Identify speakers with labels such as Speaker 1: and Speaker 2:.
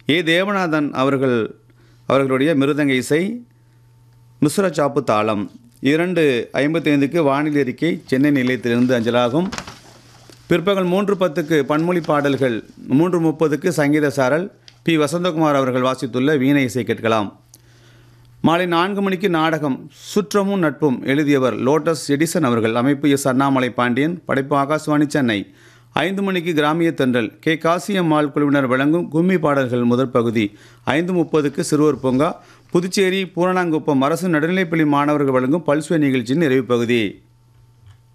Speaker 1: ஏ தேவநாதன் அவர்கள் அவர்களுடைய மிருதங்க இசை மிஸ்ர சாப்பு தாளம் இரண்டு ஐம்பத்தைந்துக்கு வானிலை அறிக்கை சென்னை நிலையத்திலிருந்து அஞ்சலாகும் பிற்பகல் மூன்று பத்துக்கு பன்மொழி பாடல்கள் மூன்று முப்பதுக்கு சங்கீத சாரல் பி வசந்தகுமார் அவர்கள் வாசித்துள்ள வீணை இசை கேட்கலாம் மாலை நான்கு மணிக்கு நாடகம் சுற்றமும் நட்பும் எழுதியவர் லோட்டஸ் எடிசன் அவர்கள் அமைப்பு எஸ் அண்ணாமலை பாண்டியன் படைப்பு ஆகாஷ்வாணி சென்னை ஐந்து மணிக்கு கிராமிய தென்றல் கே காசியம்மாள் குழுவினர் வழங்கும் கும்மி பாடல்கள் முதற் பகுதி ஐந்து முப்பதுக்கு சிறுவர் பூங்கா புதுச்சேரி பூரணாங்குப்பம் அரசு நடுநிலைப்பள்ளி மாணவர்கள் வழங்கும் பல்சுவை நிகழ்ச்சியின் நிறைவு பகுதி